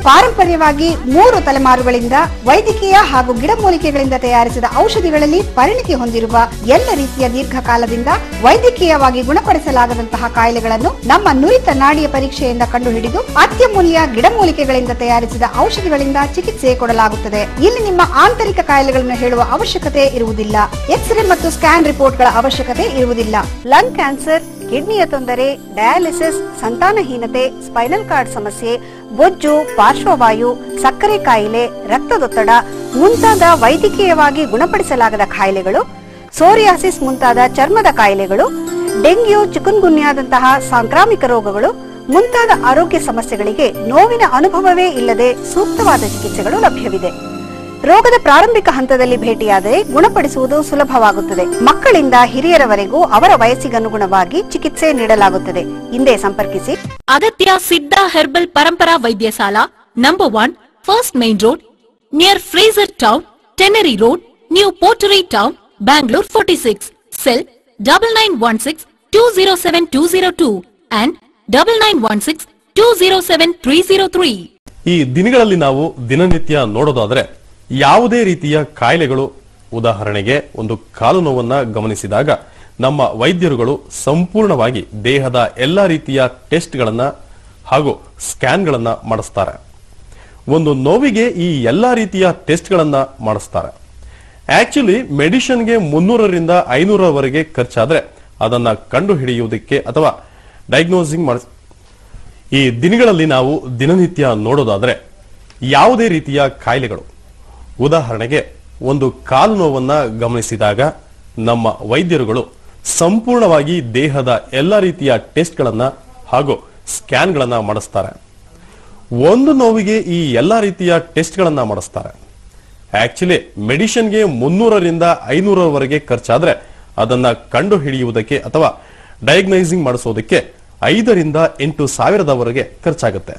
ಪಾರಂಪರ್ಯವಾಗಿ ಮೂರು ತಲೆಮಾರುಗಳಿಂದ ವೈದ್ಯಕೀಯ ಹಾಗೂ ಗಿಡಮೂಲಿಕೆಗಳಿಂದ ತಯಾರಿಸಿದ ಔಷಧಿಗಳಲ್ಲಿ ಪರಿಣಿತಿ ಹೊಂದಿರುವ ಎಲ್ಲ ರೀತಿಯ ದೀರ್ಘಕಾಲದಿಂದ ವೈದ್ಯಕೀಯವಾಗಿ ಗುಣಪಡಿಸಲಾಗದಂತಹ ಕಾಯಿಲೆಗಳನ್ನು ನಮ್ಮ ನುರಿತ ನಾಡಿಯ ಪರೀಕ್ಷೆಯಿಂದ ಕಂಡುಹಿಡಿದು ಅತ್ಯಮೂಲ್ಯ ಗಿಡಮೂಲಿಕೆಗಳಿಂದ ತಯಾರಿಸಿದ ಔಷಧಿಗಳಿಂದ ಚಿಕಿತ್ಸೆ ಕೊಡಲಾಗುತ್ತದೆ ಇಲ್ಲಿ ನಿಮ್ಮ ಆಂತರಿಕ ಕಾಯಿಲೆಗಳನ್ನು ಹೇಳುವ ಅವಶ್ಯಕತೆ ಇರುವುದಿಲ್ಲ ಎಕ್ಸ್ರೇ ಮತ್ತು ಸ್ಕ್ಯಾನ್ ರಿಪೋರ್ಟ್ಗಳ ಅವಶ್ಯಕತೆ ಇರುವುದಿಲ್ಲ ಲಂಗ್ ಕ್ಯಾನ್ಸರ್ ಕಿಡ್ನಿಯ ತೊಂದರೆ ಡಯಾಲಿಸಿಸ್ ಸಂತಾನಹೀನತೆ ಸ್ಪೈನಲ್ ಕಾರ್ಡ್ ಸಮಸ್ಯೆ ಬೊಜ್ಜು ಪಾರ್ಶ್ವವಾಯು ಸಕ್ಕರೆ ಕಾಯಿಲೆ ರಕ್ತದೊತ್ತಡ ಮುಂತಾದ ವೈದ್ಯಕೀಯವಾಗಿ ಗುಣಪಡಿಸಲಾಗದ ಕಾಯಿಲೆಗಳು ಸೋರಿಯಾಸಿಸ್ ಮುಂತಾದ ಚರ್ಮದ ಕಾಯಿಲೆಗಳು ಡೆಂಗ್ಯೂ ಚಿಕುನ್ಗುನ್ಯಾದಂತಹ ಸಾಂಕ್ರಾಮಿಕ ರೋಗಗಳು ಮುಂತಾದ ಆರೋಗ್ಯ ಸಮಸ್ಯೆಗಳಿಗೆ ನೋವಿನ ಅನುಭವವೇ ಇಲ್ಲದೆ ಸೂಕ್ತವಾದ ಚಿಕಿತ್ಸೆಗಳು ಲಭ್ಯವಿದೆ ರೋಗದ ಪ್ರಾರಂಭಿಕ ಹಂತದಲ್ಲಿ ಭೇಟಿಯಾದರೆ ಗುಣಪಡಿಸುವುದು ಸುಲಭವಾಗುತ್ತದೆ ಮಕ್ಕಳಿಂದ ಹಿರಿಯರವರೆಗೂ ಅವರ ವಯಸ್ಸಿಗನುಗುಣವಾಗಿ ಚಿಕಿತ್ಸೆ ನೀಡಲಾಗುತ್ತದೆ ಹಿಂದೆ ಸಂಪರ್ಕಿಸಿ Agatya Siddha herbal Parampara Vaidyasala number one first main road near Fraser Town Tannery Road New Pottery Town Bangalore forty six cell double nine one six two zero seven two zero two and double nine one six two zero seven three zero three ಈ ದಿನಗಳಲ್ಲಿ ನಾವು ದಿನನಿತ್ಯ ನೋಡೋದಾದ್ರೆ ಯಾವುದೇ ರೀತಿಯ ಕಾಯಿಲೆಗಳು ಉದಾಹರಣೆಗೆ ಒಂದು ಕಾಲು ನೋವನ್ನ ಗಮನಿಸಿದಾಗ ನಮ್ಮ ವೈದ್ಯರುಗಳು ಸಂಪೂರ್ಣವಾಗಿ ದೇಹದ ಎಲ್ಲಾ ರೀತಿಯ ಟೆಸ್ಟ್ಗಳನ್ನ ಹಾಗೂ ಸ್ಕ್ಯಾನ್ಗಳನ್ನ ಮಾಡಿಸ್ತಾರೆ ಒಂದು ನೋವಿಗೆ ಈ ಎಲ್ಲಾ ರೀತಿಯ ಟೆಸ್ಟ್ಗಳನ್ನ ಮಾಡಿಸ್ತಾರೆ ಆಕ್ಚುಲಿ ಮೆಡಿಷನ್ಗೆ ಮುನ್ನೂರರಿಂದ ಐನೂರವರೆಗೆ ಖರ್ಚಾದ್ರೆ ಅದನ್ನ ಕಂಡು ಹಿಡಿಯುವುದಕ್ಕೆ ಅಥವಾ ಡಯಾಗ್ನೋಸಿಂಗ್ ಮಾಡಿಸ್ ಈ ದಿನಗಳಲ್ಲಿ ನಾವು ದಿನನಿತ್ಯ ನೋಡೋದಾದ್ರೆ ಯಾವುದೇ ರೀತಿಯ ಕಾಯಿಲೆಗಳು ಉದಾಹರಣೆಗೆ ಒಂದು ಕಾಲು ನೋವನ್ನ ಗಮನಿಸಿದಾಗ ನಮ್ಮ ವೈದ್ಯರುಗಳು ಸಂಪೂರ್ಣವಾಗಿ ದೇಹದ ಎಲ್ಲ ರೀತಿಯ ಟೆಸ್ಟ್ಗಳನ್ನ ಹಾಗೂ ಸ್ಕ್ಯಾನ್ಗಳನ್ನ ಮಾಡಿಸ್ತಾರೆ ಒಂದು ನೋವಿಗೆ ಈ ಎಲ್ಲ ರೀತಿಯ ಟೆಸ್ಟ್ಗಳನ್ನ ಮಾಡಿಸ್ತಾರೆ ಆಕ್ಚುಲಿ ಮೆಡಿಷನ್ಗೆ ಮುನ್ನೂರರಿಂದ ಐನೂರವರೆಗೆ ಖರ್ಚಾದ್ರೆ ಅದನ್ನ ಕಂಡು ಹಿಡಿಯುವುದಕ್ಕೆ ಅಥವಾ ಡಯಾಗ್ನೈಸಿಂಗ್ ಮಾಡಿಸೋದಕ್ಕೆ ಐದರಿಂದ ಎಂಟು ಸಾವಿರದವರೆಗೆ ಖರ್ಚಾಗುತ್ತೆ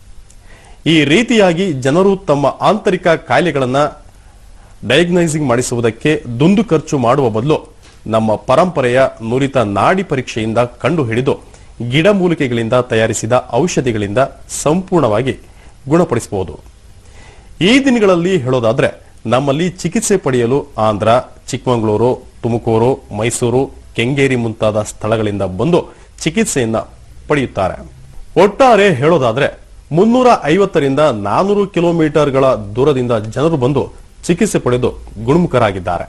ಈ ರೀತಿಯಾಗಿ ಜನರು ತಮ್ಮ ಆಂತರಿಕ ಕಾಯಿಲೆಗಳನ್ನ ಡಯಾಗ್ನೈಸಿಂಗ್ ಮಾಡಿಸುವುದಕ್ಕೆ ದುಂದು ಖರ್ಚು ಮಾಡುವ ಬದಲು ನಮ್ಮ ಪರಂಪರೆಯ ನುರಿತ ನಾಡಿ ಪರೀಕ್ಷೆಯಿಂದ ಕಂಡು ಹಿಡಿದು ಗಿಡಮೂಲಿಕೆಗಳಿಂದ ತಯಾರಿಸಿದ ಔಷಧಿಗಳಿಂದ ಸಂಪೂರ್ಣವಾಗಿ ಗುಣಪಡಿಸಬಹುದು ಈ ದಿನಗಳಲ್ಲಿ ಹೇಳೋದಾದ್ರೆ ನಮ್ಮಲ್ಲಿ ಚಿಕಿತ್ಸೆ ಪಡೆಯಲು ಆಂಧ್ರ ಚಿಕ್ಕಮಗಳೂರು ತುಮಕೂರು ಮೈಸೂರು ಕೆಂಗೇರಿ ಮುಂತಾದ ಸ್ಥಳಗಳಿಂದ ಬಂದು ಚಿಕಿತ್ಸೆಯನ್ನ ಪಡೆಯುತ್ತಾರೆ ಒಟ್ಟಾರೆ ಹೇಳೋದಾದ್ರೆ ಮುನ್ನೂರ ಐವತ್ತರಿಂದ ನಾನೂರು ಕಿಲೋಮೀಟರ್ಗಳ ದೂರದಿಂದ ಜನರು ಬಂದು ಚಿಕಿತ್ಸೆ ಪಡೆದು ಗುಣಮುಖರಾಗಿದ್ದಾರೆ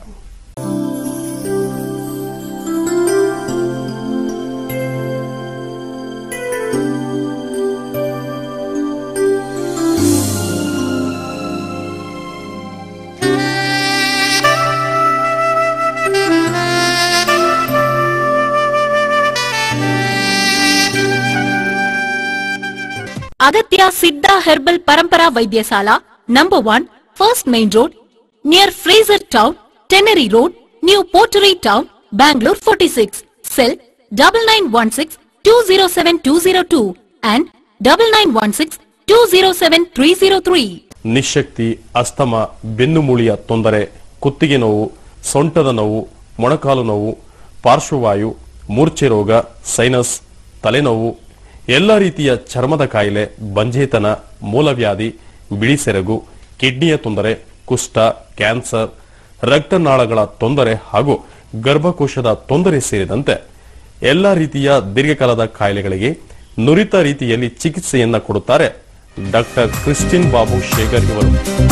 Agatya Siddha herbal Parampara Vaidyasala number one first main road near Fraser Town Tannery Road New Pottery Town Bangalore forty six cell double nine one six two zero seven two zero two and double nine one six two zero seven three zero three ನಿಶಕ್ತಿ ಅಸ್ತಮ ಬೆನ್ನುಮೂಳಿಯ ತೊಂದರೆ ಕುತ್ತಿಗೆ ನೋವು ಸೊಂಟದ ನೋವು ಮೊಣಕಾಲು ನೋವು ಪಾರ್ಶ್ವವಾಯು ಮೂರ್ಛೆ ರೋಗ ಸೈನಸ್ ತಲೆನೋವು ಎಲ್ಲ ರೀತಿಯ ಚರ್ಮದ ಕಾಯಿಲೆ ಬಂಜೇತನ ಮೂಲವ್ಯಾಧಿ ಬಿಳಿಸೆರಗು ಕಿಡ್ನಿಯ ತೊಂದರೆ ಕುಷ್ಠ ಕ್ಯಾನ್ಸರ್ ರಕ್ತನಾಳಗಳ ತೊಂದರೆ ಹಾಗೂ ಗರ್ಭಕೋಶದ ತೊಂದರೆ ಸೇರಿದಂತೆ ಎಲ್ಲ ರೀತಿಯ ದೀರ್ಘಕಾಲದ ಕಾಯಿಲೆಗಳಿಗೆ ನುರಿತ ರೀತಿಯಲ್ಲಿ ಚಿಕಿತ್ಸೆಯನ್ನ ಕೊಡುತ್ತಾರೆ ಡಾಕ್ಟರ್ ಕ್ರಿಸ್ಟಿನ್ ಬಾಬು ಶೇಖರ್ ಇವರು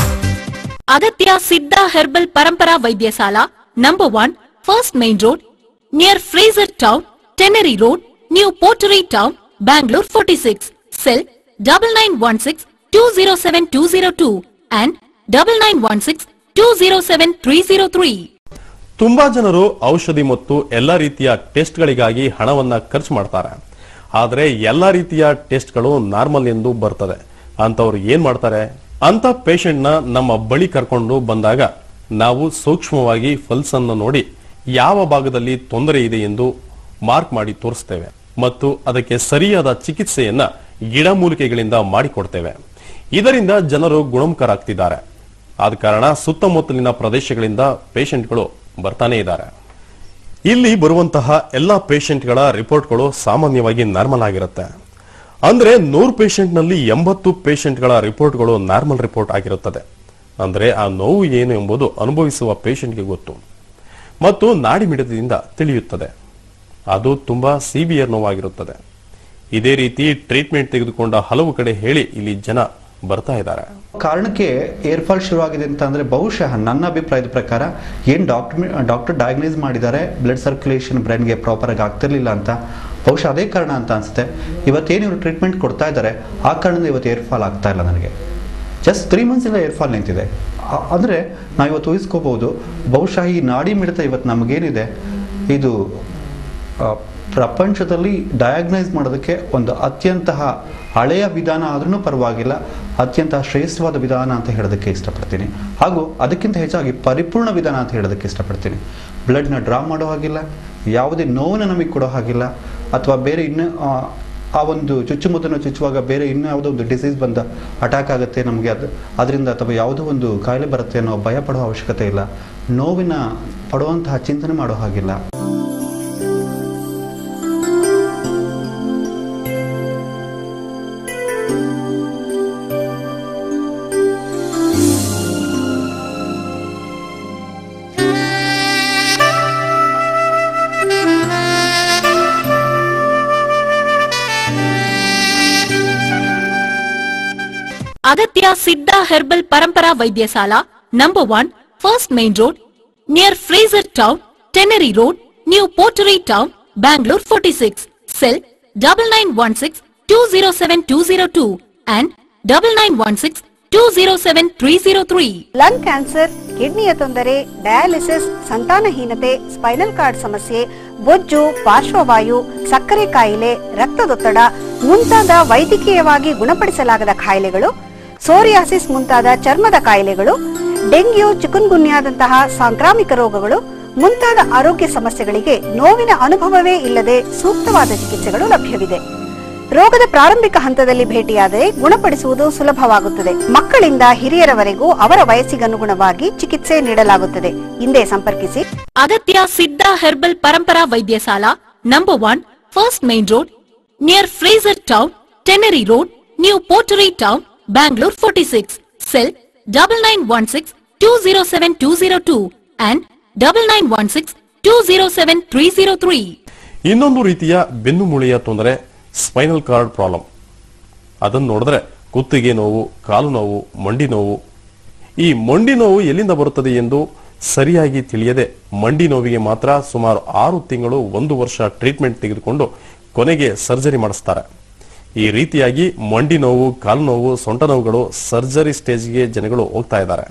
Agatya Siddha herbal Parampara Vaidyasala number one first main road near Fraser Town Tannery Road New Pottery Town Bangalore forty six cell double nine one six two zero seven two zero two and double nine one six two zero seven three zero three ತುಂಬಾ ಜನರು ಔಷಧಿ ಮತ್ತು ಎಲ್ಲ ರೀತಿಯ ಟೆಸ್ಟ್ಗಳಿಗಾಗಿ ಹಣವನ್ನ ಖರ್ಚು ಮಾಡ್ತಾರೆ ಆದ್ರೆ ಎಲ್ಲಾ ರೀತಿಯ ಟೆಸ್ಟ್ಗಳು ನಾರ್ಮಲ್ ಎಂದು ಬರ್ತದೆ ಅಂತವ್ರು ಏನ್ ಮಾಡ್ತಾರೆ ಅಂತ ಪೇಷಂಟ್ ನ ನಮ್ಮ ಬಳಿ ಕರ್ಕೊಂಡು ಬಂದಾಗ ನಾವು ಸೂಕ್ಷ್ಮವಾಗಿ ಫಲ್ಸ್ ಅನ್ನು ನೋಡಿ ಯಾವ ಭಾಗದಲ್ಲಿ ತೊಂದರೆ ಇದೆ ಎಂದು ಮಾರ್ಕ್ ಮಾಡಿ ತೋರಿಸ್ತೇವೆ ಮತ್ತು ಅದಕ್ಕೆ ಸರಿಯಾದ ಚಿಕಿತ್ಸೆಯನ್ನ ಗಿಡಮೂಲಿಕೆಗಳಿಂದ ಮಾಡಿಕೊಡ್ತೇವೆ ಇದರಿಂದ ಜನರು ಗುಣಮುಖರಾಗ್ತಿದ್ದಾರೆ ಆದ ಕಾರಣ ಸುತ್ತಮುತ್ತಲಿನ ಪ್ರದೇಶಗಳಿಂದ ಪೇಷಂಟ್ಗಳು ಬರ್ತಾನೆ ಇದ್ದಾರೆ ಇಲ್ಲಿ ಬರುವಂತಹ ಎಲ್ಲ ಪೇಷಂಟ್ಗಳ ರಿಪೋರ್ಟ್ಗಳು ಸಾಮಾನ್ಯವಾಗಿ ನಾರ್ಮಲ್ ಆಗಿರುತ್ತೆ ಅಂದ್ರೆ ನೂರು ಪೇಷಂಟ್ ನಲ್ಲಿ ಎಂಬತ್ತು ಪೇಷಂಟ್ಗಳ ರಿಪೋರ್ಟ್ಗಳು ನಾರ್ಮಲ್ ರಿಪೋರ್ಟ್ ಆಗಿರುತ್ತದೆ ಅಂದ್ರೆ ಆ ನೋವು ಏನು ಎಂಬುದು ಅನುಭವಿಸುವ ಪೇಷಂಟ್ಗೆ ಗೊತ್ತು ಮತ್ತು ನಾಡಿ ಮಿಡಿತದಿಂದ ತಿಳಿಯುತ್ತದೆ ಅದು ತುಂಬಾ ಸಿವಿಯರ್ ನೋವಾಗಿರುತ್ತದೆ ಇದೇ ರೀತಿ ಟ್ರೀಟ್ಮೆಂಟ್ ತೆಗೆದುಕೊಂಡ ಹಲವು ಕಡೆ ಹೇಳಿ ಇಲ್ಲಿ ಜನ ಬರ್ತಾ ಇದ್ದಾರೆ ಕಾರಣಕ್ಕೆ ಏರ್ ಫಾಲ್ ಶುರುವಾಗಿದೆ ಅಂತ ಅಂದ್ರೆ ಬಹುಶಃ ನನ್ನ ಅಭಿಪ್ರಾಯದ ಪ್ರಕಾರ ಏನ್ ಡಾಕ್ಟರ್ ಡಾಕ್ಟರ್ ಡಯಾಗ್ನೈಸ್ ಮಾಡಿದ್ದಾರೆ ಬ್ಲಡ್ ಸರ್ಕ್ಯುಲೇಷನ್ ಬ್ರೈನ್ಗೆ ಪ್ರಾಪರ್ ಆಗಿ ಆಗ್ತಿರ್ಲಿಲ್ಲ ಅಂತ ಬಹುಶಃ ಅದೇ ಕಾರಣ ಅಂತ ಅನ್ಸುತ್ತೆ ಇವತ್ತೇನು ಇವರು ಟ್ರೀಟ್ಮೆಂಟ್ ಕೊಡ್ತಾ ಇದ್ದಾರೆ ಆ ಕಾರಣದಿಂದ ಇವತ್ತು ಏರ್ ಫಾಲ್ ಆಗ್ತಾ ಇಲ್ಲ ನನಗೆ ಜಸ್ಟ್ ತ್ರೀ ಮಂತ್ಸ್ ಇಂದ ಏರ್ ಫಾಲ್ ನಿಂತಿದೆ ಆ- ಅಂದ್ರೆ ನಾವು ಇವತ್ತು ಊಹಿಸ್ಕೋಬಹುದು ಬಹುಶಃ ಈ ನಾಡಿ ಮಿಡಿತ ಇವತ್ತು ನಮಗೇನಿದೆ ಇದು ಆ, ಪ್ರಪಂಚದಲ್ಲಿ ಡಯಾಗ್ನೈಸ್ ಮಾಡೋದಕ್ಕೆ ಒಂದು ಅತ್ಯಂತ ಹಳೆಯ ವಿಧಾನ ಆದ್ರೂ ಪರವಾಗಿಲ್ಲ ಅತ್ಯಂತ ಶ್ರೇಷ್ಠವಾದ ವಿಧಾನ ಅಂತ ಹೇಳೋದಕ್ಕೆ ಇಷ್ಟಪಡ್ತೀನಿ ಹಾಗೂ ಅದಕ್ಕಿಂತ ಹೆಚ್ಚಾಗಿ ಪರಿಪೂರ್ಣ ವಿಧಾನ ಅಂತ ಹೇಳೋದಕ್ಕೆ ಇಷ್ಟಪಡ್ತೀನಿ ಬ್ಲಡ್ನ ಡ್ರಾ ಮಾಡೋ ಹಾಗಿಲ್ಲ ಯಾವುದೇ ನೋವನ್ನು ನಮಗೆ ಕೊಡೋ ಹಾಗಿಲ್ಲ ಅಥವಾ ಬೇರೆ ಇನ್ನು ಆ, ಆ ಒಂದು ಚುಚ್ಚುಮದ್ದನ್ನು ಚುಚ್ಚುವಾಗ ಬೇರೆ ಇನ್ನೂ ಯಾವುದೋ ಒಂದು ಡಿಸೀಸ್ ಬಂದ ಅಟ್ಯಾಕ್ ಆಗುತ್ತೆ ನಮಗೆ ಅದು ಅದರಿಂದ ಅಥವಾ ಯಾವುದೋ ಒಂದು ಕಾಯಿಲೆ ಬರುತ್ತೆ ಅನ್ನೋ ಭಯ ಪಡೋ ಅವಶ್ಯಕತೆ ಇಲ್ಲ ನೋವಿನ ಪಡುವಂತಹ ಚಿಂತನೆ ಮಾಡೋ ಹಾಗಿಲ್ಲ Agatya Siddha herbal Parampara Vaidyasala number one first main road near Fraser Town Tannery Road New Pottery Town Bangalore forty six cell double nine one six two zero seven two zero two and double nine one six two zero seven three zero three lung cancer ಕಿಡ್ನಿಯ ತೊಂದರೆ dialysis ಸಂತಾನಹೀನತೆ spinal cord ಸಮಸ್ಯೆ ಬೊಜ್ಜು ಪಾರ್ಶ್ವವಾಯು ಸಕ್ಕರೆ ಕಾಯಿಲೆ ರಕ್ತದೊತ್ತಡ ಮುಂತಾದ ವೈದ್ಯಕೀಯವಾಗಿ ಗುಣಪಡಿಸಲಾಗದ ಕಾಯಿಲೆಗಳು ಸೋರಿಯಾಸಿಸ್ ಮುಂತಾದ ಚರ್ಮದ ಕಾಯಿಲೆಗಳು ಡೆಂಗ್ಯೂ ಚಿಕುನ್ಗುನ್ಯಾದಂತಹ ಸಾಂಕ್ರಾಮಿಕ ರೋಗಗಳು ಮುಂತಾದ ಆರೋಗ್ಯ ಸಮಸ್ಯೆಗಳಿಗೆ ನೋವಿನ ಅನುಭವವೇ ಇಲ್ಲದೆ ಸೂಕ್ತವಾದ ಚಿಕಿತ್ಸೆಗಳು ಲಭ್ಯವಿದೆ ರೋಗದ ಪ್ರಾರಂಭಿಕ ಹಂತದಲ್ಲಿ ಭೇಟಿಯಾದರೆ ಗುಣಪಡಿಸುವುದು ಸುಲಭವಾಗುತ್ತದೆ ಮಕ್ಕಳಿಂದ ಹಿರಿಯರವರೆಗೂ ಅವರ ವಯಸ್ಸಿಗನುಗುಣವಾಗಿ ಚಿಕಿತ್ಸೆ ನೀಡಲಾಗುತ್ತದೆ ಹಿಂದೆ ಸಂಪರ್ಕಿಸಿ Agatya Siddha herbal Parampara Vaidyasala number one first main road near Fraser Town Tannery Road New Pottery Town Bangalore forty six cell double nine one six two zero seven two zero two and double nine one six two zero seven three zero three ಇನ್ನೊಂದು ರೀತಿಯ ಬೆನ್ನು ಮೂಳೆಯ ತೊಂದರೆ spinal cord problem ಅದನ್ನು ನೋಡಿದ್ರೆ ಕುತ್ತಿಗೆ ನೋವು ಕಾಲು ನೋವು ಮಂಡಿ ನೋವು ಈ ಮಂಡಿ ನೋವು ಎಲ್ಲಿಂದ ಬರುತ್ತದೆ ಎಂದು ಸರಿಯಾಗಿ ತಿಳಿಯದೆ ಮಂಡಿ ನೋವಿಗೆ ಮಾತ್ರ ಸುಮಾರು ಆರು ತಿಂಗಳು ಒಂದು ವರ್ಷ ಟ್ರೀಟ್ಮೆಂಟ್ ತೆಗೆದುಕೊಂಡು ಕೊನೆಗೆ ಸರ್ಜರಿ ಮಾಡಿಸ್ತಾರೆ ಈ ರೀತಿಯಾಗಿ ಮಂಡಿ ನೋವು ಕಾಲು ನೋವು ಸೊಂಟ ನೋವುಗಳು ಸರ್ಜರಿ ಸ್ಟೇಜ್ಗೆ ಜನಗಳು ಹೋಗ್ತಾ ಇದ್ದಾರೆ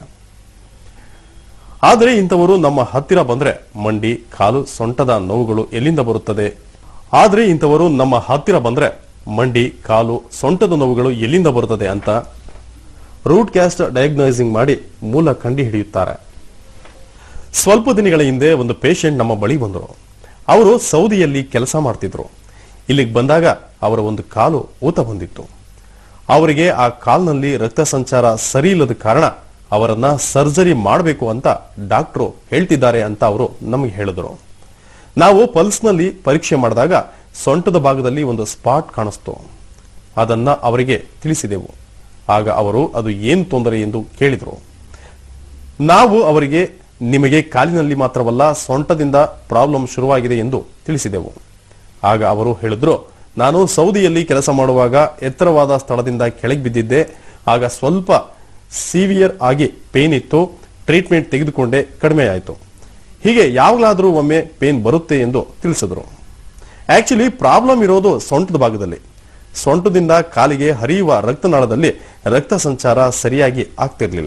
ಆದರೆ ಇಂಥವರು ನಮ್ಮ ಹತ್ತಿರ ಬಂದ್ರೆ ಮಂಡಿ ಕಾಲು ಸೊಂಟದ ನೋವುಗಳು ಎಲ್ಲಿಂದ ಬರುತ್ತದೆ ಆದ್ರೆ ಇಂಥವರು ನಮ್ಮ ಹತ್ತಿರ ಬಂದ್ರೆ ಮಂಡಿ ಕಾಲು ಸೊಂಟದ ನೋವುಗಳು ಎಲ್ಲಿಂದ ಬರುತ್ತದೆ ಅಂತ ರೂಟ್ ಕ್ಯಾಸ್ಟ್ ಡಯಾಗ್ನೈಸಿಂಗ್ ಮಾಡಿ ಮೂಲ ಕಂಡು ಹಿಡಿಯುತ್ತಾರೆ ಸ್ವಲ್ಪ ದಿನಗಳ ಹಿಂದೆ ಒಂದು ಪೇಷಂಟ್ ನಮ್ಮ ಬಳಿ ಬಂದರು ಅವರು ಸೌದಿಯಲ್ಲಿ ಕೆಲಸ ಮಾಡ್ತಿದ್ರು ಇಲ್ಲಿಗೆ ಬಂದಾಗ ಅವರ ಒಂದು ಕಾಲು ಊತ ಬಂದಿತ್ತು ಅವರಿಗೆ ಆ ಕಾಲ್ನಲ್ಲಿ ರಕ್ತ ಸಂಚಾರ ಸರಿ ಇಲ್ಲದ ಕಾರಣ ಅವರನ್ನ ಸರ್ಜರಿ ಮಾಡಬೇಕು ಅಂತ ಡಾಕ್ಟ್ರು ಹೇಳ್ತಿದ್ದಾರೆ ಅಂತ ಅವರು ನಮಗೆ ಹೇಳಿದ್ರು ನಾವು ಪಲ್ಸ್ನಲ್ಲಿ ಪರೀಕ್ಷೆ ಮಾಡಿದಾಗ ಸೊಂಟದ ಭಾಗದಲ್ಲಿ ಒಂದು ಸ್ಪಾಟ್ ಕಾಣಿಸ್ತು ಅದನ್ನ ಅವರಿಗೆ ತಿಳಿಸಿದೆವು ಆಗ ಅವರು ಅದು ಏನು ತೊಂದರೆ ಎಂದು ಕೇಳಿದರು ನಾವು ಅವರಿಗೆ ನಿಮಗೆ ಕಾಲಿನಲ್ಲಿ ಮಾತ್ರವಲ್ಲ ಸೊಂಟದಿಂದ ಪ್ರಾಬ್ಲಮ್ ಶುರುವಾಗಿದೆ ಎಂದು ತಿಳಿಸಿದೆವು ಆಗ ಅವರು ಹೇಳಿದ್ರು ನಾನು ಸೌದಿಯಲ್ಲಿ ಕೆಲಸ ಮಾಡುವಾಗ ಎತ್ತರವಾದ ಸ್ಥಳದಿಂದ ಕೆಳಗೆ ಬಿದ್ದಿದ್ದೆ ಆಗ ಸ್ವಲ್ಪ ಸಿವಿಯರ್ ಆಗಿ ಪೇನ್ ಇತ್ತು ಟ್ರೀಟ್ಮೆಂಟ್ ತೆಗೆದುಕೊಂಡೆ ಕಡಿಮೆ ಆಯಿತು ಹೀಗೆ ಯಾವಾಗಲಾದರೂ ಒಮ್ಮೆ ಪೇನ್ ಬರುತ್ತೆ ಎಂದು ತಿಳಿಸಿದ್ರು ಆಕ್ಚುಲಿ ಪ್ರಾಬ್ಲಮ್ ಇರೋದು ಸೊಂಟದ ಭಾಗದಲ್ಲಿ ಸೊಂಟದಿಂದ ಕಾಲಿಗೆ ಹರಿಯುವ ರಕ್ತನಾಳದಲ್ಲಿ ರಕ್ತ ಸಂಚಾರ ಸರಿಯಾಗಿ ಆಗ್ತಿರ್ಲಿಲ್ಲ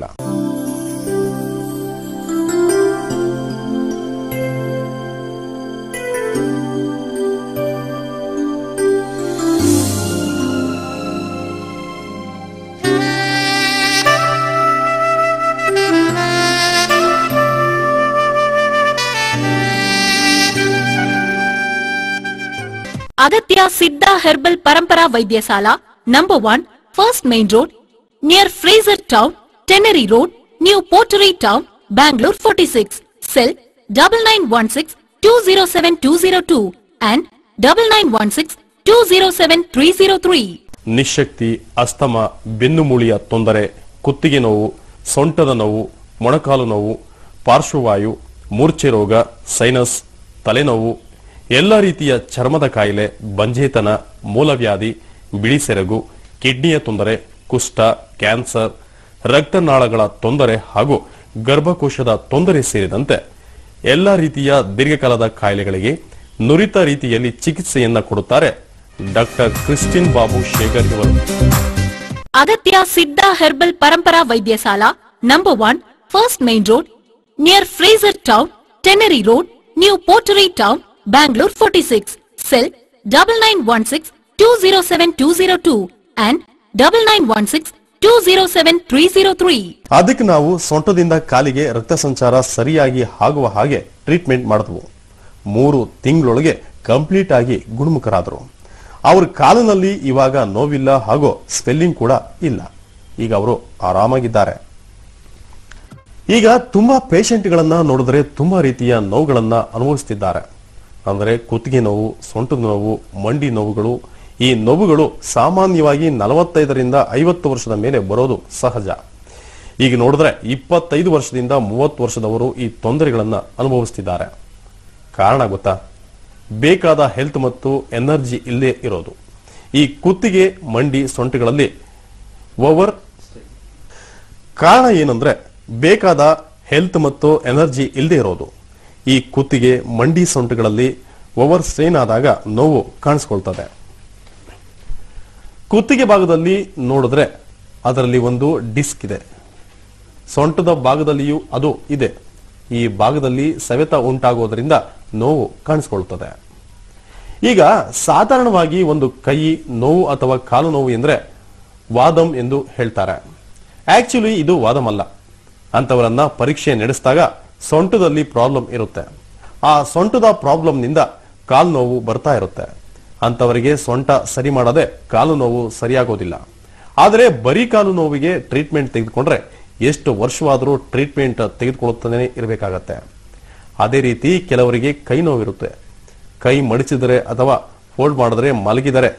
Agatya Siddha herbal Parampara Vaidyasala number one first main road near Fraser Town Tannery Road New Pottery Town Bangalore forty six cell double nine one six two zero seven two zero two and double nine one six two zero seven three zero three ನಿಶಕ್ತಿ ಅಸ್ತಮ ಬೆನ್ನುಮೂಳಿಯ ತೊಂದರೆ ಕುತ್ತಿಗೆ ನೋವು ಸೊಂಟದ ನೋವು ಮೊಣಕಾಲು ನೋವು ಪಾರ್ಶ್ವವಾಯು ಮೂರ್ಛೆ ರೋಗ ಸೈನಸ್ ತಲೆನೋವು ಎಲ್ಲ ರೀತಿಯ ಚರ್ಮದ ಕಾಯಿಲೆ ಬಂಜೇತನ ಮೂಲವ್ಯಾಧಿ ಬಿಳಿ ಸೆರಗು ಕಿಡ್ನಿಯ ತೊಂದರೆ ಕುಷ್ಠ ಕ್ಯಾನ್ಸರ್ ರಕ್ತನಾಳಗಳ ತೊಂದರೆ ಹಾಗೂ ಗರ್ಭಕೋಶದ ತೊಂದರೆ ಸೇರಿದಂತೆ ಎಲ್ಲ ರೀತಿಯ ದೀರ್ಘಕಾಲದ ಕಾಯಿಲೆಗಳಿಗೆ ನುರಿತ ರೀತಿಯಲ್ಲಿ ಚಿಕಿತ್ಸೆಯನ್ನ ಕೊಡುತ್ತಾರೆ ಡಾಕ್ಟರ್ ಕ್ರಿಸ್ಟಿನ್ ಬಾಬು ಶೇಖರ್ ಇವರು Agatya Siddha herbal Parampara Vaidyasala number one first main road near Fraser Town Tannery Road New Pottery Town Bangalore forty six cell double nine one six two zero seven two zero two and double nine one six two zero seven three zero three ಅದಕ್ಕೆ ನಾವು ಸೊಂಟದಿಂದ ಕಾಲಿಗೆ ರಕ್ತ ಸಂಚಾರ ಸರಿಯಾಗಿ ಆಗುವ ಹಾಗೆ treatment ಮಾಡಿದ್ವು ಮೂರು ತಿಂಗಳೊಳಗೆ ಕಂಪ್ಲೀಟ್ ಆಗಿ ಗುಣಮುಖರಾದರು ಅವ್ರ ಕಾಲಿನಲ್ಲಿ ಇವಾಗ ನೋವಿಲ್ಲ ಹಾಗೂ ಸ್ವೆಲ್ಲಿಂಗ್ ಕೂಡ ಇಲ್ಲ ಈಗ ಅವರು ಆರಾಮಾಗಿದ್ದಾರೆ ಈಗ ತುಂಬಾ ಪೇಷಂಟ್ಗಳನ್ನ ನೋಡಿದ್ರೆ ತುಂಬಾ ರೀತಿಯ ನೋವುಗಳನ್ನ ಅನುಭವಿಸ್ತಿದ್ದಾರೆ ಅಂದ್ರೆ ಕುತ್ತಿಗೆ ನೋವು ಸೊಂಟದ ನೋವು ಮಂಡಿ ನೋವುಗಳು ಈ ನೋವುಗಳು ಸಾಮಾನ್ಯವಾಗಿ ನಲವತ್ತೈದರಿಂದ ಐವತ್ತು ವರ್ಷದ ಮೇಲೆ ಬರೋದು ಸಹಜ ಈಗ ನೋಡಿದ್ರೆ ಇಪ್ಪತ್ತೈದು ವರ್ಷದಿಂದ ಮೂವತ್ತು ವರ್ಷದವರು ಈ ತೊಂದರೆಗಳನ್ನ ಅನುಭವಿಸ್ತಿದ್ದಾರೆ ಕಾರಣ ಗೊತ್ತಾ ಬೇಕಾದ ಹೆಲ್ತ್ ಮತ್ತು ಎನರ್ಜಿ ಇಲ್ಲೇ ಇರೋದು ಈ ಕುತ್ತಿಗೆ ಮಂಡಿ ಸೊಂಟಗಳಲ್ಲಿ ಓವರ್ ಕಾರಣ ಏನಂದ್ರೆ ಬೇಕಾದ ಹೆಲ್ತ್ ಮತ್ತು ಎನರ್ಜಿ ಇಲ್ಲದೆ ಇರೋದು ಈ ಕುತ್ತಿಗೆ ಮಂಡಿ ಸೊಂಟಗಳಲ್ಲಿ ಓವರ್ ಸ್ಟ್ರೈನ್ ಆದಾಗ ನೋವು ಕಾಣಿಸ್ಕೊಳ್ತದೆ ಕುತ್ತಿಗೆ ಭಾಗದಲ್ಲಿ ನೋಡಿದ್ರೆ ಅದರಲ್ಲಿ ಒಂದು ಡಿಸ್ಕ್ ಇದೆ ಸೊಂಟದ ಭಾಗದಲ್ಲಿಯೂ ಅದು ಇದೆ ಈ ಭಾಗದಲ್ಲಿ ಸವೆತ ಉಂಟಾಗೋದ್ರಿಂದ ನೋವು ಕಾಣಿಸ್ಕೊಳ್ತದೆ ಈಗ ಸಾಧಾರಣವಾಗಿ ಒಂದು ಕೈ ನೋವು ಅಥವಾ ಕಾಲು ನೋವು ಎಂದ್ರೆ ವಾದಂ ಎಂದು ಹೇಳ್ತಾರೆ ಆಕ್ಚುಲಿ ಇದು ವಾದಂ ಅಲ್ಲ ಅಂತವರನ್ನ ಪರೀಕ್ಷೆ ನಡೆಸಿದಾಗ ಸೊಂಟದಲ್ಲಿ ಪ್ರಾಬ್ಲಮ್ ಇರುತ್ತೆ ಆ ಸೊಂಟದ ಪ್ರಾಬ್ಲಮ್ನಿಂದ ಕಾಲು ನೋವು ಬರ್ತಾ ಇರುತ್ತೆ ಅಂತವರಿಗೆ ಸೊಂಟ ಸರಿ ಮಾಡದೆ ಕಾಲು ನೋವು ಸರಿಯಾಗೋದಿಲ್ಲ ಆದರೆ ಬರೀ ಕಾಲು ನೋವಿಗೆ ಟ್ರೀಟ್ಮೆಂಟ್ ತೆಗೆದುಕೊಂಡ್ರೆ ಎಷ್ಟು ವರ್ಷವಾದರೂ ಟ್ರೀಟ್ಮೆಂಟ್ ತೆಗೆದುಕೊಳ್ಳುತ್ತಲೇ ಇರಬೇಕಾಗತ್ತೆ ಅದೇ ರೀತಿ ಕೆಲವರಿಗೆ ಕೈ ನೋವಿರುತ್ತೆ ಕೈ ಮಡಿಸಿದರೆ ಅಥವಾ ಫೋಲ್ಡ್ ಮಾಡಿದ್ರೆ ಮಲಗಿದರೆ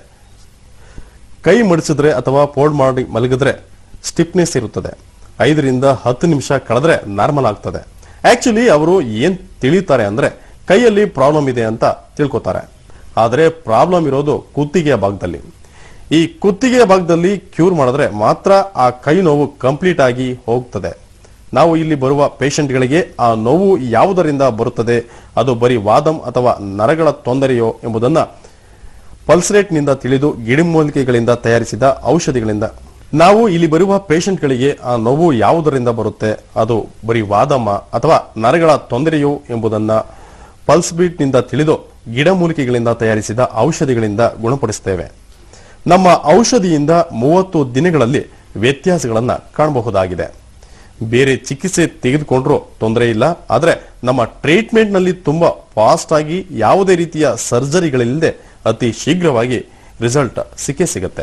ಕೈ ಮಡಿಸಿದ್ರೆ ಅಥವಾ ಫೋಲ್ಡ್ ಮಾಡಿ ಮಲಗಿದ್ರೆ ಸ್ಟಿಫ್ನೆಸ್ ಇರುತ್ತದೆ ಐದರಿಂದ ಹತ್ತು ನಿಮಿಷ ಕಳೆದ್ರೆ ನಾರ್ಮಲ್ ಆಗ್ತದೆ ಆಕ್ಚುಲಿ ಅವರು ಏನ್ ತಿಳಿತಾರೆ ಅಂದ್ರೆ ಕೈಯಲ್ಲಿ ಪ್ರಾಬ್ಲಮ್ ಇದೆ ಅಂತ ತಿಳ್ಕೊತಾರೆ ಆದರೆ ಪ್ರಾಬ್ಲಮ್ ಇರೋದು ಕುತ್ತಿಗೆಯ ಭಾಗದಲ್ಲಿ ಈ ಕುತ್ತಿಗೆಯ ಭಾಗದಲ್ಲಿ ಕ್ಯೂರ್ ಮಾಡಿದ್ರೆ ಮಾತ್ರ ಆ ಕೈ ನೋವು ಕಂಪ್ಲೀಟ್ ಆಗಿ ಹೋಗ್ತದೆ ನಾವು ಇಲ್ಲಿ ಬರುವ ಪೇಷಂಟ್ಗಳಿಗೆ ಆ ನೋವು ಯಾವುದರಿಂದ ಬರುತ್ತದೆ ಅದು ಬರೀ ವಾದಂ ಅಥವಾ ನರಗಳ ತೊಂದರೆಯೋ ಎಂಬುದನ್ನ ಪಲ್ಸ್ ರೇಟ್ನಿಂದ ತಿಳಿದು ಗಿಡಮೂಲಿಕೆಗಳಿಂದ ತಯಾರಿಸಿದ ಔಷಧಿಗಳಿಂದ ನಾವು ಇಲ್ಲಿ ಬರುವ ಪೇಷಂಟ್ಗಳಿಗೆ ಆ ನೋವು ಯಾವುದರಿಂದ ಬರುತ್ತೆ ಅದು ಬರೀ ವಾದಮ ಅಥವಾ ನರಗಳ ತೊಂದರೆಯೋ ಎಂಬುದನ್ನ ಪಲ್ಸ್ ಬೀಟ್ನಿಂದ ತಿಳಿದು ಗಿಡಮೂಲಿಕೆಗಳಿಂದ ತಯಾರಿಸಿದ ಔಷಧಿಗಳಿಂದ ಗುಣಪಡಿಸುತ್ತೇವೆ ನಮ್ಮ ಔಷಧಿಯಿಂದ ಮೂವತ್ತು ದಿನಗಳಲ್ಲಿ ವ್ಯತ್ಯಾಸಗಳನ್ನ ಕಾಣಬಹುದಾಗಿದೆ ಬೇರೆ ಚಿಕಿತ್ಸೆ ತೆಗೆದುಕೊಂಡ್ರೂ ತೊಂದರೆ ಇಲ್ಲ ಆದ್ರೆ ನಮ್ಮ ಟ್ರೀಟ್ಮೆಂಟ್ ನಲ್ಲಿ ತುಂಬಾ ಫಾಸ್ಟ್ ಆಗಿ ಯಾವುದೇ ರೀತಿಯ ಸರ್ಜರಿಗಳಿಲ್ಲದೆ ಅತಿ ಶೀಘ್ರವಾಗಿ ರಿಸಲ್ಟ್ ಸಿಕ್ಕೇ ಸಿಗುತ್ತೆ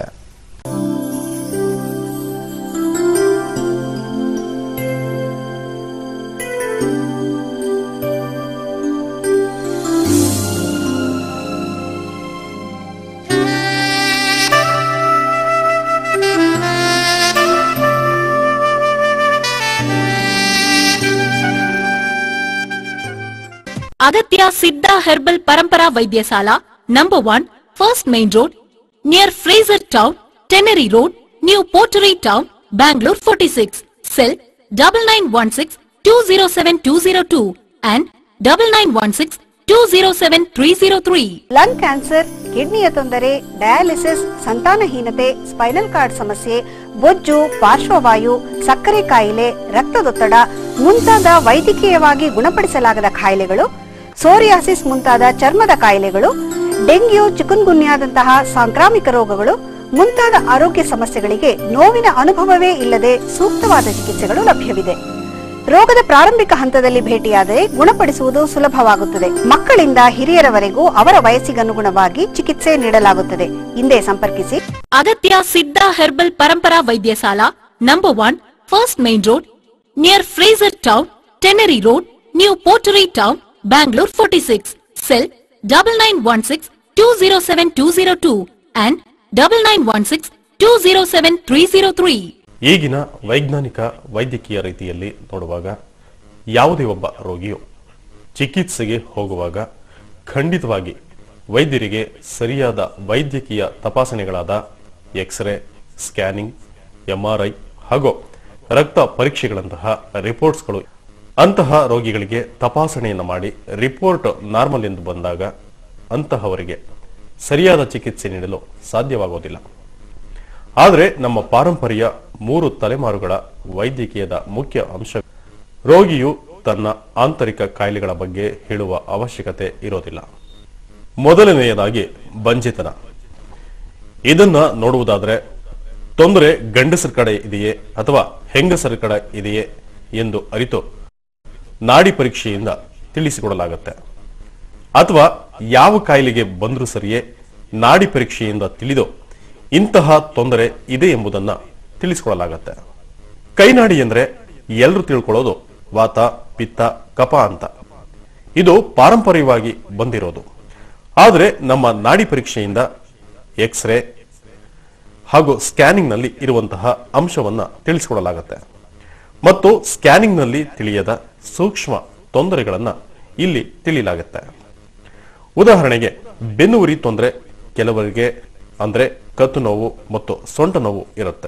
Agatya Siddha herbal Parampara Vaidyasala number one first main road near Fraser Town Tannery Road New Pottery Town Bangalore forty six cell double nine one six two zero seven two zero two and double nine one six two zero seven three zero three lung cancer ಕಿಡ್ನಿಯ ತೊಂದರೆ dialysis ಸಂತಾನಹೀನತೆ spinal cord ಸಮಸ್ಯೆ ಬೊಜ್ಜು ಪಾರ್ಶ್ವವಾಯು ಸಕ್ಕರೆ ಕಾಯಿಲೆ ರಕ್ತದೊತ್ತಡ ಮುಂತಾದ ವೈದ್ಯಕೀಯವಾಗಿ ಗುಣಪಡಿಸಲಾಗದ ಕಾಯಿಲೆಗಳು ಸೋರಿಯಾಸಿಸ್ ಮುಂತಾದ ಚರ್ಮದ ಕಾಯಿಲೆಗಳು ಡೆಂಗ್ಯೂ ಚಿಕುನ್ಗುನ್ಯಾದಂತಹ ಸಾಂಕ್ರಾಮಿಕ ರೋಗಗಳು ಮುಂತಾದ ಆರೋಗ್ಯ ಸಮಸ್ಯೆಗಳಿಗೆ ನೋವಿನ ಅನುಭವವೇ ಇಲ್ಲದೆ ಸೂಕ್ತವಾದ ಚಿಕಿತ್ಸೆಗಳು ಲಭ್ಯವಿದೆ ರೋಗದ ಪ್ರಾರಂಭಿಕ ಹಂತದಲ್ಲಿ ಭೇಟಿಯಾದರೆ ಗುಣಪಡಿಸುವುದು ಸುಲಭವಾಗುತ್ತದೆ ಮಕ್ಕಳಿಂದ ಹಿರಿಯರವರೆಗೂ ಅವರ ವಯಸ್ಸಿಗನುಗುಣವಾಗಿ ಚಿಕಿತ್ಸೆ ನೀಡಲಾಗುತ್ತದೆ ಹಿಂದೆ ಸಂಪರ್ಕಿಸಿ Agatya Siddha herbal Parampara Vaidyasala number one first main road near Fraser Town Tannery Road New Pottery Town Bangalore forty six cell double nine one six two zero seven two zero two and double nine one six two zero seven three zero three ಈಗಿನ ವೈಜ್ಞಾನಿಕ ವೈದ್ಯಕೀಯ ರೀತಿಯಲ್ಲಿ ನೋಡುವಾಗ ಯಾವುದೇ ಒಬ್ಬ ರೋಗಿಯು ಚಿಕಿತ್ಸೆಗೆ ಹೋಗುವಾಗ ಖಂಡಿತವಾಗಿ ವೈದ್ಯರಿಗೆ ಸರಿಯಾದ ವೈದ್ಯಕೀಯ ತಪಾಸಣೆಗಳಾದ ಎಕ್ಸ್ರೇ ಸ್ಕ್ಯಾನಿಂಗ್ ಎಂಆರ್ಐ ಹಾಗೂ ರಕ್ತ ಪರೀಕ್ಷೆಗಳಂತಹ ರಿಪೋರ್ಟ್ಸ್ಗಳು ಅಂತಹ ರೋಗಿಗಳಿಗೆ ತಪಾಸಣೆಯನ್ನು ಮಾಡಿ ರಿಪೋರ್ಟ್ ನಾರ್ಮಲ್ ಎಂದು ಬಂದಾಗ ಅಂತಹವರಿಗೆ ಸರಿಯಾದ ಚಿಕಿತ್ಸೆ ನೀಡಲು ಸಾಧ್ಯವಾಗುವುದಿಲ್ಲ ಆದರೆ ನಮ್ಮ ಪಾರಂಪರ್ಯ ಮೂರು ತಲೆಮಾರುಗಳ ವೈದ್ಯಕೀಯದ ಮುಖ್ಯ ಅಂಶ ರೋಗಿಯು ತನ್ನ ಆಂತರಿಕ ಕಾಯಿಲೆಗಳ ಬಗ್ಗೆ ಹೇಳುವ ಅವಶ್ಯಕತೆ ಇರೋದಿಲ್ಲ ಮೊದಲನೆಯದಾಗಿ ಬಂಜಿತನ ಇದನ್ನ ನೋಡುವುದಾದ್ರೆ ತೊಂದರೆ ಗಂಡಸರ ಕಡೆ ಇದೆಯೇ ಅಥವಾ ಹೆಂಗಸರ ಕಡೆ ಇದೆಯೇ ಎಂದು ಅರಿತು ನಾಡಿ ಪರೀಕ್ಷೆಯಿಂದ ತಿಳಿಸಿಕೊಡಲಾಗುತ್ತೆ ಅಥವಾ ಯಾವ ಕಾಯಿಲೆಗೆ ಬಂದರೂ ಸರಿಯೇ ನಾಡಿ ಪರೀಕ್ಷೆಯಿಂದ ತಿಳಿದು ಇಂತಹ ತೊಂದರೆ ಇದೆ ಎಂಬುದನ್ನ ತಿಳಿಸಿಕೊಡಲಾಗತ್ತೆ ಕೈನಾಡಿ ಎಂದ್ರೆ ಎಲ್ಲರೂ ತಿಳ್ಕೊಳ್ಳೋದು ವಾತ ಪಿತ್ತ ಕಫ ಅಂತ ಇದು ಪಾರಂಪರ್ಯವಾಗಿ ಬಂದಿರೋದು ಆದರೆ ನಮ್ಮ ನಾಡಿ ಪರೀಕ್ಷೆಯಿಂದ ಎಕ್ಸ್ರೇ ಹಾಗೂ ಸ್ಕ್ಯಾನಿಂಗ್ ನಲ್ಲಿ ಇರುವಂತಹ ಅಂಶವನ್ನ ತಿಳಿಸಿಕೊಡಲಾಗುತ್ತೆ ಮತ್ತು ಸ್ಕ್ಯಾನಿಂಗ್ ನಲ್ಲಿ ತಿಳಿಯದ ಸೂಕ್ಷ್ಮ ತೊಂದರೆಗಳನ್ನ ಇಲ್ಲಿ ತಿಳಿಯಲಾಗುತ್ತೆ ಉದಾಹರಣೆಗೆ ಬೆನ್ನು ಉರಿ ತೊಂದರೆ ಕೆಲವರಿಗೆ ಅಂದ್ರೆ ಕತ್ತು ನೋವು ಮತ್ತು ಸೊಂಟ ನೋವು ಇರುತ್ತೆ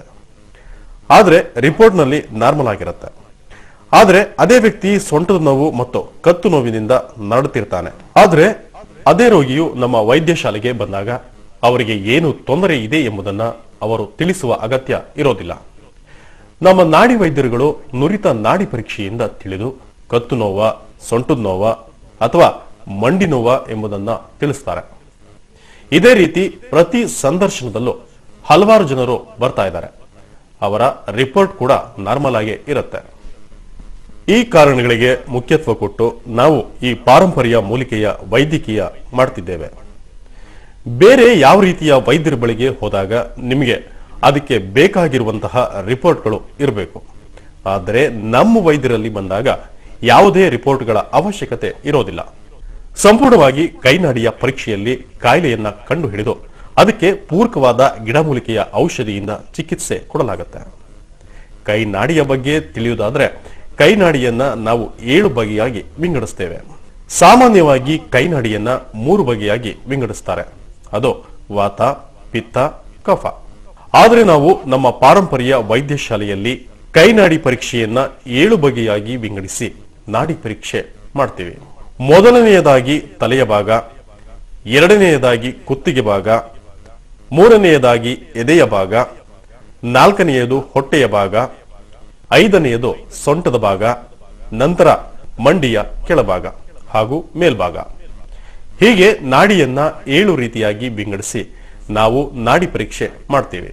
ಆದ್ರೆ ರಿಪೋರ್ಟ್ ನಲ್ಲಿ ನಾರ್ಮಲ್ ಆಗಿರುತ್ತೆ ಆದ್ರೆ ಅದೇ ವ್ಯಕ್ತಿ ಸೊಂಟದ ನೋವು ಮತ್ತು ಕತ್ತು ನೋವಿನಿಂದ ನರಳುತ್ತಿರ್ತಾನೆ ಆದ್ರೆ ಅದೇ ರೋಗಿಯು ನಮ್ಮ ವೈದ್ಯಶಾಲೆಗೆ ಬಂದಾಗ ಅವರಿಗೆ ಏನು ತೊಂದರೆ ಇದೆ ಎಂಬುದನ್ನ ಅವರು ತಿಳಿಸುವ ಅಗತ್ಯ ಇರೋದಿಲ್ಲ ನಮ್ಮ ನಾಡಿ ವೈದ್ಯರುಗಳು ನುರಿತ ನಾಡಿ ಪರೀಕ್ಷೆಯಿಂದ ತಿಳಿದು ಕತ್ತು ನೋವ ಸೊಂಟದ ನೋವ ಅಥವಾ ಮಂಡಿ ನೋವ ಎಂಬುದನ್ನ ತಿಳಿಸ್ತಾರೆ ಇದೇ ರೀತಿ ಪ್ರತಿ ಸಂದರ್ಶನದಲ್ಲೂ ಹಲವಾರು ಜನರು ಬರ್ತಾ ಇದ್ದಾರೆ ಅವರ ರಿಪೋರ್ಟ್ ಕೂಡ ನಾರ್ಮಲ್ ಆಗೇ ಇರುತ್ತೆ ಈ ಕಾರಣಗಳಿಗೆ ಮುಖ್ಯತ್ವ ಕೊಟ್ಟು ನಾವು ಈ ಪಾರಂಪರ್ಯ ಮೂಲಿಕೆಯ ವೈದ್ಯಕೀಯ ಮಾಡ್ತಿದ್ದೇವೆ ಬೇರೆ ಯಾವ ರೀತಿಯ ವೈದ್ಯರ ಬಳಿಗೆ ಹೋದಾಗ ನಿಮಗೆ ಅದಕ್ಕೆ ಬೇಕಾಗಿರುವಂತಹ ರಿಪೋರ್ಟ್ಗಳು ಇರಬೇಕು ಆದರೆ ನಮ್ಮ ವೈದ್ಯರಲ್ಲಿ ಬಂದಾಗ ಯಾವುದೇ ರಿಪೋರ್ಟ್ಗಳ ಅವಶ್ಯಕತೆ ಇರೋದಿಲ್ಲ ಸಂಪೂರ್ಣವಾಗಿ ಕೈನಾಡಿಯ ಪರೀಕ್ಷೆಯಲ್ಲಿ ಕಾಯಿಲೆಯನ್ನ ಕಂಡು ಹಿಡಿದು ಅದಕ್ಕೆ ಪೂರಕವಾದ ಗಿಡಮೂಲಿಕೆಯ ಔಷಧಿಯಿಂದ ಚಿಕಿತ್ಸೆ ಕೊಡಲಾಗುತ್ತೆ ಕೈನಾಡಿಯ ಬಗ್ಗೆ ತಿಳಿಯುವುದಾದ್ರೆ ಕೈನಾಡಿಯನ್ನ ನಾವು ಏಳು ಬಗೆಯಾಗಿ ವಿಂಗಡಿಸ್ತೇವೆ ಸಾಮಾನ್ಯವಾಗಿ ಕೈನಾಡಿಯನ್ನ ಮೂರು ಬಗೆಯಾಗಿ ವಿಂಗಡಿಸ್ತಾರೆ ಅದು ವಾತ ಪಿತ್ತ ಕಫ ಆದರೆ ನಾವು ನಮ್ಮ ಪಾರಂಪರ್ಯ ವೈದ್ಯಶಾಲೆಯಲ್ಲಿ ಕೈನಾಡಿ ಪರೀಕ್ಷೆಯನ್ನ ಏಳು ಬಗೆಯಾಗಿ ವಿಂಗಡಿಸಿ ನಾಡಿ ಪರೀಕ್ಷೆ ಮಾಡ್ತೀವಿ ಮೊದಲನೆಯದಾಗಿ ತಲೆಯ ಭಾಗ ಎರಡನೆಯದಾಗಿ ಕುತ್ತಿಗೆ ಭಾಗ ಮೂರನೆಯದಾಗಿ ಎದೆಯ ಭಾಗ ನಾಲ್ಕನೆಯದು ಹೊಟ್ಟೆಯ ಭಾಗ ಐದನೆಯದು ಸೊಂಟದ ಭಾಗ ನಂತರ ಮಂಡಿಯ ಕೆಳಭಾಗ ಹಾಗೂ ಮೇಲ್ಭಾಗ ಹೀಗೆ ನಾಡಿಯನ್ನ ಏಳು ರೀತಿಯಾಗಿ ವಿಂಗಡಿಸಿ ನಾವು ನಾಡಿ ಪರೀಕ್ಷೆ ಮಾಡ್ತೇವೆ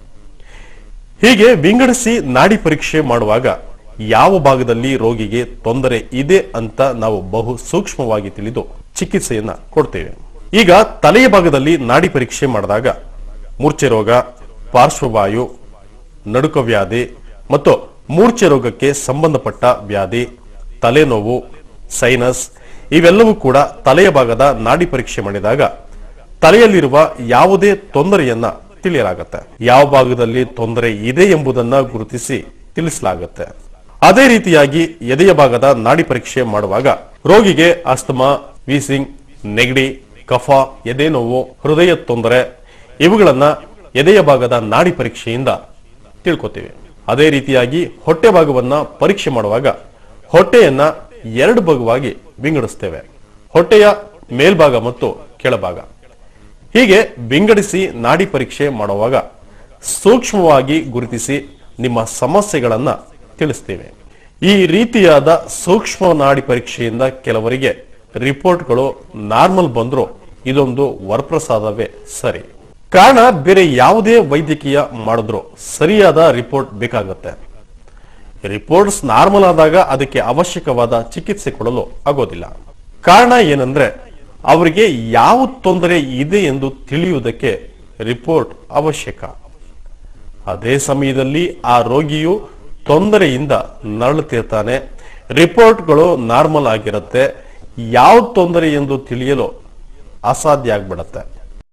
ಹೀಗೆ ವಿಂಗಡಿಸಿ ನಾಡಿ ಪರೀಕ್ಷೆ ಮಾಡುವಾಗ ಯಾವ ಭಾಗದಲ್ಲಿ ರೋಗಿಗೆ ತೊಂದರೆ ಇದೆ ಅಂತ ನಾವು ಬಹು ಸೂಕ್ಷ್ಮವಾಗಿ ತಿಳಿದು ಚಿಕಿತ್ಸೆಯನ್ನ ಕೊಡ್ತೇವೆ ಈಗ ತಲೆಯ ಭಾಗದಲ್ಲಿ ನಾಡಿ ಪರೀಕ್ಷೆ ಮಾಡಿದಾಗ ಮೂರ್ಛೆ ರೋಗ ಪಾರ್ಶ್ವವಾಯು ನಡುಕ ವ್ಯಾಧಿ ಮತ್ತು ಮೂರ್ಛೆ ರೋಗಕ್ಕೆ ಸಂಬಂಧಪಟ್ಟ ವ್ಯಾಧಿ ತಲೆನೋವು ಸೈನಸ್ ಇವೆಲ್ಲವೂ ಕೂಡ ತಲೆಯ ಭಾಗದ ನಾಡಿ ಪರೀಕ್ಷೆ ಮಾಡಿದಾಗ ತಲೆಯಲ್ಲಿರುವ ಯಾವುದೇ ತೊಂದರೆಯನ್ನ ತಿಳಿಯಲಾಗುತ್ತೆ ಯಾವ ಭಾಗದಲ್ಲಿ ತೊಂದರೆ ಇದೆ ಎಂಬುದನ್ನ ಗುರುತಿಸಿ ತಿಳಿಸಲಾಗುತ್ತೆ ಅದೇ ರೀತಿಯಾಗಿ ಎದೆಯ ಭಾಗದ ನಾಡಿ ಪರೀಕ್ಷೆ ಮಾಡುವಾಗ ರೋಗಿಗೆ ಅಸ್ತಮಾ ವೀಸಿಂಗ್ ನೆಗಡಿ ಕಫ ಎದೆ ನೋವು ಹೃದಯ ತೊಂದರೆ ಇವುಗಳನ್ನ ಎದೆಯ ಭಾಗದ ನಾಡಿ ಪರೀಕ್ಷೆಯಿಂದ ತಿಳ್ಕೊತೀವಿ ಅದೇ ರೀತಿಯಾಗಿ ಹೊಟ್ಟೆ ಭಾಗವನ್ನ ಪರೀಕ್ಷೆ ಮಾಡುವಾಗ ಹೊಟ್ಟೆಯನ್ನ ಎರಡು ಭಾಗವಾಗಿ ವಿಂಗಡಿಸ್ತೇವೆ ಹೊಟ್ಟೆಯ ಮೇಲ್ಭಾಗ ಮತ್ತು ಕೆಳಭಾಗ ಹೀಗೆ ವಿಂಗಡಿಸಿ ನಾಡಿ ಪರೀಕ್ಷೆ ಮಾಡುವಾಗ ಸೂಕ್ಷ್ಮವಾಗಿ ಗುರುತಿಸಿ ನಿಮ್ಮ ಸಮಸ್ಯೆಗಳನ್ನ ತಿಳಿಸ್ತೇವೆ ಈ ರೀತಿಯಾದ ಸೂಕ್ಷ್ಮ ನಾಡಿ ಪರೀಕ್ಷೆಯಿಂದ ಕೆಲವರಿಗೆ ರಿಪೋರ್ಟ್ಗಳು ನಾರ್ಮಲ್ ಬಂದ್ರು ಇದೊಂದು ವರಪ್ರಸಾದವೇ ಸರಿ ಕಾರಣ ಬೇರೆ ಯಾವುದೇ ವೈದ್ಯಕೀಯ ಮಾಡಿದ್ರು ಸರಿಯಾದ ರಿಪೋರ್ಟ್ ಬೇಕಾಗುತ್ತೆ ರಿಪೋರ್ಟ್ಸ್ ನಾರ್ಮಲ್ ಆದಾಗ ಅದಕ್ಕೆ ಅವಶ್ಯಕವಾದ ಚಿಕಿತ್ಸೆ ಕೊಡಲು ಆಗೋದಿಲ್ಲ ಕಾರಣ ಏನಂದ್ರೆ ಅವರಿಗೆ ಯಾವ ತೊಂದರೆ ಇದೆ ಎಂದು ತಿಳಿಯುವುದಕ್ಕೆ ರಿಪೋರ್ಟ್ ಅವಶ್ಯಕ ಅದೇ ಸಮಯದಲ್ಲಿ ಆ ರೋಗಿಯು ತೊಂದರೆಯಿಂದ ನರಳುತ್ತಿರ್ತಾನೆ ರಿಪೋರ್ಟ್ಗಳು ನಾರ್ಮಲ್ ಆಗಿರುತ್ತೆ ಯಾವ ತೊಂದರೆ ಎಂದು ತಿಳಿಯಲು ಅಸಾಧ್ಯ ಆಗ್ಬಿಡತ್ತೆ